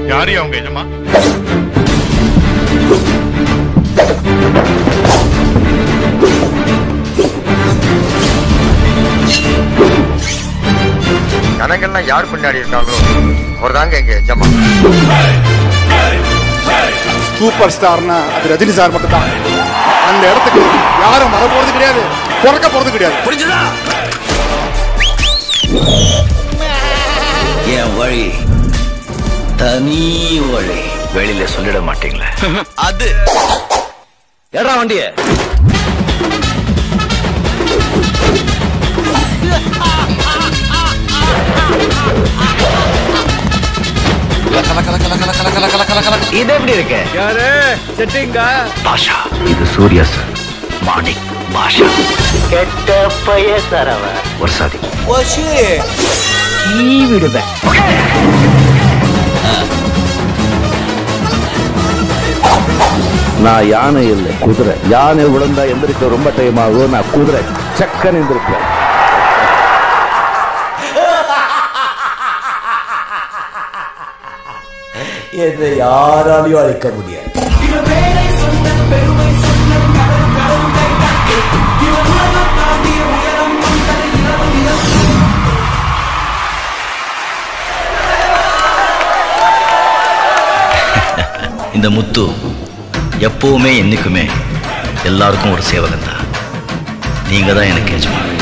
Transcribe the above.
யாரு அவங்க எஜமா ஜனங்கள்லாம் யார் பின்னாடி இருக்காங்களோ அவர் தாங்க எங்க எஜமா சூப்பர் ஸ்டார்னா அது ரஜினி சார் மட்டும் தான் அந்த இடத்துக்கு யாரும் வர போறது கிடையாது பிறக்க போறது கிடையாது புரிஞ்சுதா என் வழி தனி வழி வெளியில சொல்லிட மாட்டீங்களே அது எடா வண்டிய இது எப்படி இருக்கு யாரு செட்டிங்கா பாஷா இது சூர்யா சார் மாணிக் பாஷா கெட்ட பைய தரவ ஒரு சாதி நீ விடுவேன் நான் யானை இல்லை குதிரை யானை விழுந்தா எந்திரிக்க ரொம்ப டைம் ஆகும் நான் குதிரை சக்கன் எந்திருப்பேன் என்னை யாராலையும் அழிக்க முடியாது இந்த முத்து எப்பவுமே என்னைக்குமே எல்லாருக்கும் ஒரு சேவகன் தான் நீங்க தான் எனக்கு எஜமான்